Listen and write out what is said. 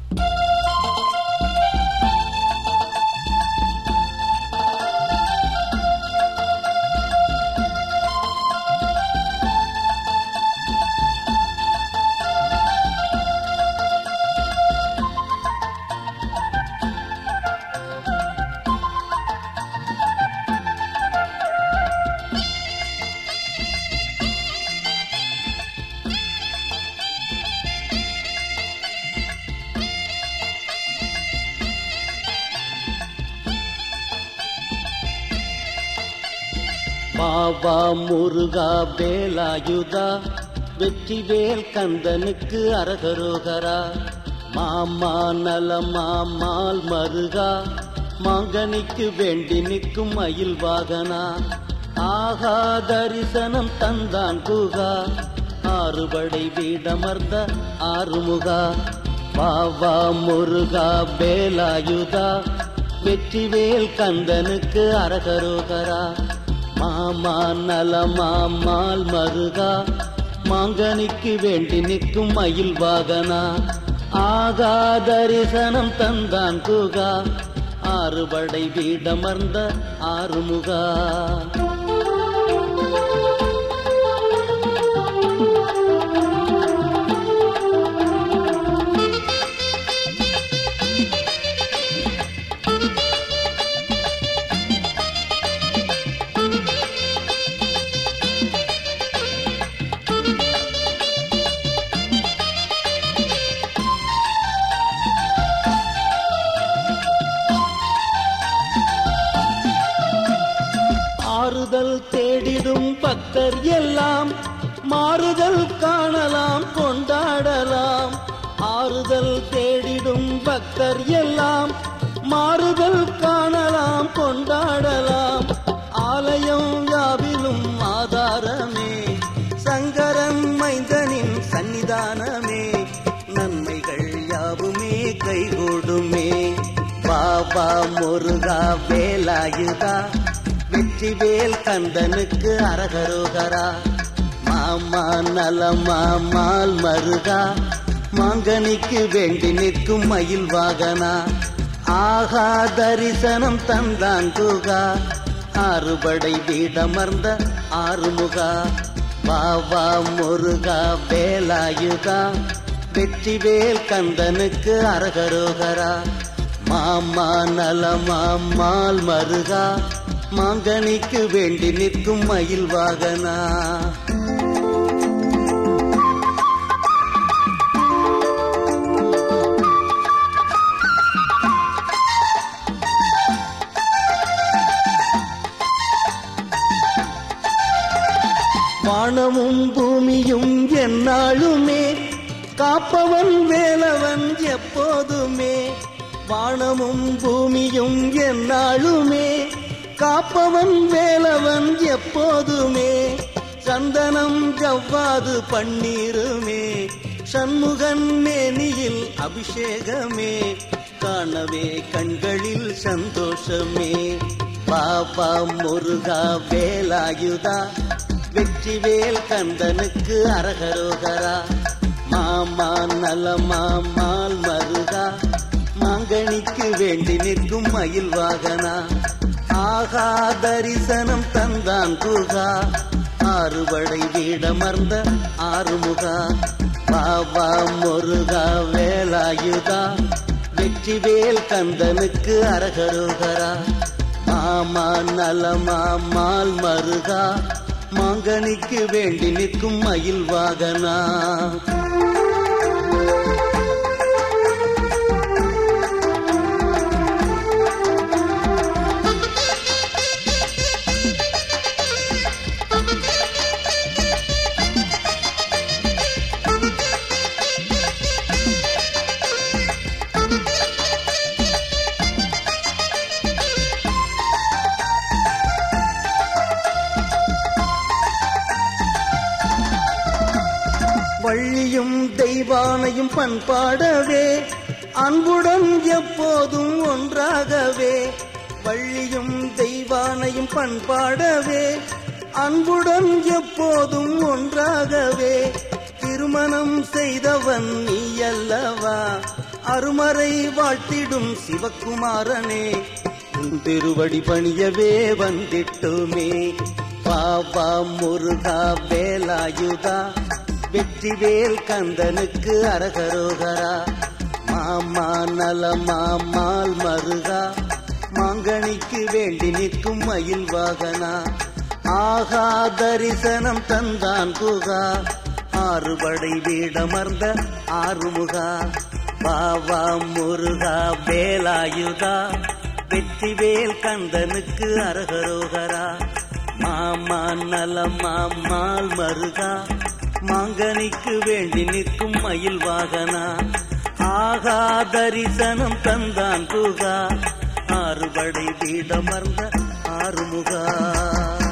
பாபா முருகா வேலாயுதா வெற்றி வேல் கந்தனுக்கு அரகரோகரா மாமா நலமா மால் மருகா மாங்கனிக்கு வேண்டி நிற்கும் மயில் வாகனா ஆகா தரிசனம் தந்தான் குகா ஆறுபடை வீடமர்ந்த ஆறுமுகா பாவா முருகா வேலாயுதா வெற்றிவேல் கந்தனுக்கு அரகரோகரா மாமா நலமா மால் மருகா மாங்கனிக்கு வேண்டி நிற்கும் மயில் வாகனா ஆகா தரிசனம் தந்தான் குகா ஆறுபடை வீடமர்ந்த ஆறுமுகா ஆறுதல் தேடிடும் பக்தர் எல்லாம் மாறுதல் காணலாம் கொண்டாடலாம் ஆறுதல் தேடிடும் பக்தர் எல்லாம் மாறுதல் காணலாம் கொண்டாடலாம் ஆலயம் யாவிலும் ஆதாரமே சங்கரன் மைந்தனின் சன்னிதானமே நன்மைகள் யாவுமே கைகூடுமே பாபா முருகா வேலாயுதா வெற்றி வேல் கந்தனுக்கு அரகரோகரா மாமா நலமா மால் மருகா மாங்கனிக்கு வேண்டி நிற்கும் மயில் வாகனா ஆகா தரிசனம் தந்தான் குகா ஆறுபடை வீடமர்ந்த ஆறுமுகா பாவா முருகா வேலாயுதா வெற்றி வேல் கந்தனுக்கு அரகரோகரா மாமா நலமா மால் மருகா மாங்கனிக்கு வேண்டி நிற்கும் மயில் வாகனா வானமும் பூமியும் எந்நாளுமே காப்பவன் வேலவன் எப்போதுமே வானமும் பூமியும் எந்நாளுமே காப்பவன் வேலவன் எப்போதுமே சந்தனம் ஜவ்வாது பன்னீருமே சண்முகன் மேனியில் அபிஷேகமே காணவே கண்களில் சந்தோஷமே பாபா முருகா வேலாயுதா வெற்றி வேல் கந்தனுக்கு அரகரோகரா மாமா நலமா மால் மருகா மாங்கனிக்கு வேண்டி நிற்கும் மயில் வாகனா ஆகா தரிசனம் தந்தான் குகா ஆறுபடை வீடமர்ந்த ஆறுமுகா பாபா முருகா வேலாயுதா வெற்றி வேல் கந்தனுக்கு அரகரோகரா மாமா நலமா மால் மருகா மாங்கனிக்கு வேண்டி நிற்கும் மயில் வாகனா வள்ளியும் தெய்வானையும் பண்பாடவே அன்புடன் எப்போதும் ஒன்றாகவே வள்ளியும் தெய்வானையும் பண்பாடவே அன்புடன் எப்போதும் ஒன்றாகவே திரு திருமணம் செய்தவன் நீ அல்லவா அருமறை வாழ்த்திடும் சிவகுமாரனே உன் திருவடி பணியவே வந்திட்டுமே பாபா முருகா வேலாயுதா வெற்றிவேல் கந்தனுக்கு அரகரோகரா மாமா நலமா மால் மருகா மாங்கனிக்கு வேண்டி நிற்கும் மயில் வாகனா ஆகா தரிசனம் தந்தான் குகா ஆறுபடை வீடமர்ந்த ஆறுமுகா பாவா முருகா வேலாயுதா வெற்றிவேல் கந்தனுக்கு அரகரோகரா மாமா நலமா மால் மருகா மாங்கனிக்கு வேண்டி நிற்கும் மயில் வாகனா ஆகா தரிசனம் தந்தான் குகா ஆறுபடை வீடமர்ந்த ஆறுமுகா